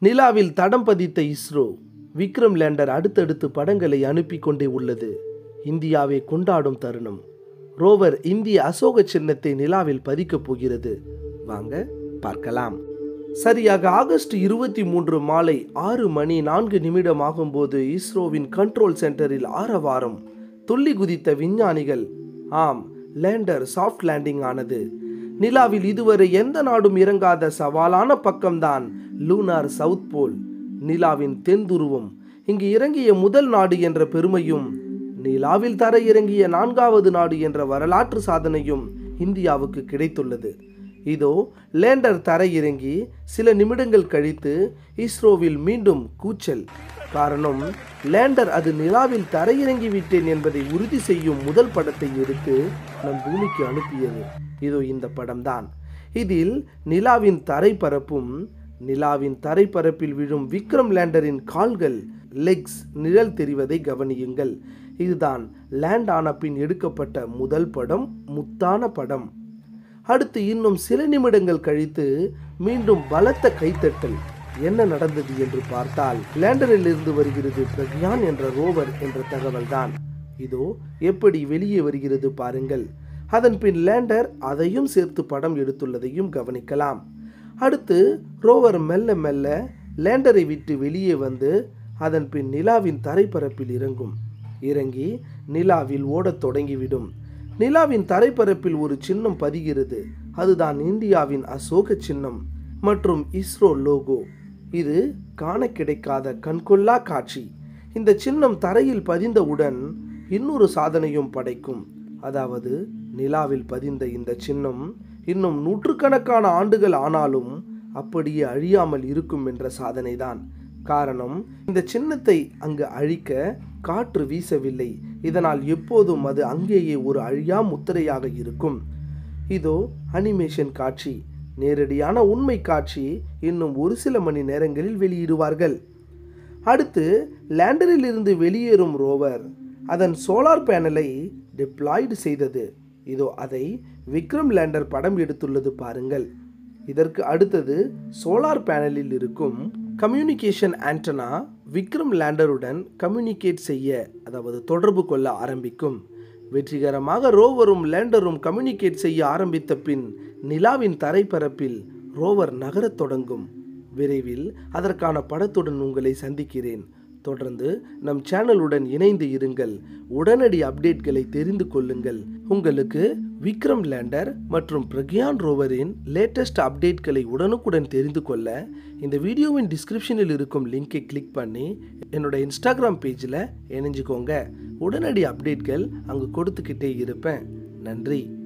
நிலாவில் தடம் பதித்த இஸ்ரோ விக்ரம் லேண்டர் அடுத்தடுத்து படங்களை அனுப்பி கொண்டே உள்ளது இந்தியாவை கொண்டாடும் தருணம் ரோவர் இந்திய அசோக சின்னத்தை நிலாவில் பதிக்கப் போகிறது வாங்க பார்க்கலாம் சரியாக ஆகஸ்ட் இருபத்தி மூன்று மாலை ஆறு மணி நான்கு நிமிடம் ஆகும்போது இஸ்ரோவின் கண்ட்ரோல் சென்டரில் ஆரவாரம் துள்ளி குதித்த விஞ்ஞானிகள் ஆம் லேண்டர் சாஃப்ட் லேண்டிங் ஆனது நிலாவில் இதுவரை எந்த நாடும் இறங்காத சவாலான பக்கம்தான் லூனார் சவுத் போல் நிலாவின் தென் துருவம் இங்கு இறங்கிய முதல் நாடு என்ற பெருமையும் நிலாவில் தர இறங்கிய நான்காவது நாடு என்ற வரலாற்று சாதனையும் இந்தியாவுக்கு கிடைத்துள்ளது இதோ லேண்டர் தர இறங்கி சில நிமிடங்கள் கழித்து இஸ்ரோவில் மீண்டும் கூச்சல் காரணம் லேண்டர் அது நிலாவில் தரையிறங்கி விட்டேன் என்பதை உறுதி செய்யும் முதல் படத்தை எடுத்து நம் பூமிக்கு அனுப்பியது இதோ இந்த படம்தான் இதில் நிலாவின் தரைப்பரப்பும் நிலாவின் தரைப்பரப்பில் விழும் விக்ரம் லேண்டரின் கால்கள் லெக்ஸ் நிழல் தெரிவதை கவனியுங்கள் இதுதான் லேண்ட் ஆன பின் எடுக்கப்பட்ட முதல் படம் முத்தான படம் அடுத்து இன்னும் சில நிமிடங்கள் கழித்து மீண்டும் பலத்த கைத்தட்டல் என்ன நடந்தது என்று பார்த்தால் லேண்டரில் இருந்து வருகிறது பிரக்யான் என்ற ரோவர் என்ற தகவல்தான் இதோ எப்படி வெளியே வருகிறது பாருங்கள் அதன் பின் லேண்டர் அதையும் சேர்த்து படம் எடுத்துள்ளதையும் கவனிக்கலாம் அடுத்து ரோவர் மெல்ல மெல்ல லேண்டரை விட்டு வெளியே வந்து அதன் பின் நிலாவின் தரைப்பரப்பில் இறங்கும் இறங்கி நிலாவில் ஓடத் தொடங்கிவிடும் நிலாவின் தரைப்பரப்பில் ஒரு சின்னம் பதிகிறது அதுதான் இந்தியாவின் அசோக சின்னம் மற்றும் இஸ்ரோ லோகோ இது காண கிடைக்காத கண்கொள்ளா காட்சி இந்த சின்னம் தரையில் பதிந்தவுடன் இன்னொரு சாதனையும் படைக்கும் அதாவது நிலாவில் பதிந்த இந்த சின்னம் இன்னும் நூற்றுக்கணக்கான ஆண்டுகள் ஆனாலும் அப்படியே அழியாமல் இருக்கும் என்ற சாதனைதான் காரணம் இந்த சின்னத்தை அங்கு அழிக்க காற்று வீசவில்லை இதனால் எப்போதும் அது அங்கேயே ஒரு அழியா முத்திரையாக இருக்கும் இதோ அனிமேஷன் காட்சி நேரடியான உண்மை காட்சி இன்னும் ஒரு சில மணி நேரங்களில் வெளியிடுவார்கள் அடுத்து லேண்டரில் இருந்து வெளியேறும் ரோவர் அதன் சோலார் பேனலை டிப்ளாய்டு செய்தது இதோ அதை விக்ரம் லேண்டர் படம் எடுத்துள்ளது பாருங்கள் இதற்கு அடுத்தது சோலார் பேனலில் இருக்கும் கம்யூனிகேஷன் ஆண்டனா விக்ரம் லேண்டருடன் கம்யூனிகேட் செய்ய அதாவது தொடர்பு கொள்ள ஆரம்பிக்கும் வெற்றிகரமாக ரோவரும் லேண்டரும் கம்யூனிகேட் செய்ய ஆரம்பித்த பின் நிலாவின் தரைப்பரப்பில் ரோவர் நகரத் தொடங்கும் விரைவில் அதற்கான படத்துடன் உங்களை சந்திக்கிறேன் தொடர்ந்து நம் சேனலுடன் இணைந்து இருங்கள் உடனடி அப்டேட்களை தெரிந்து கொள்ளுங்கள் உங்களுக்கு விக்ரம் லேண்டர் மற்றும் பிரக்யான் ரோவரின் லேட்டஸ்ட் அப்டேட்களை உடனுக்குடன் தெரிந்து கொள்ள இந்த வீடியோவின் டிஸ்கிரிப்ஷனில் இருக்கும் லிங்கை கிளிக் பண்ணி என்னோட இன்ஸ்டாகிராம் பேஜில் இணைஞ்சுக்கோங்க உடனடி அப்டேட்கள் அங்கு கொடுத்துக்கிட்டே இருப்பேன் நன்றி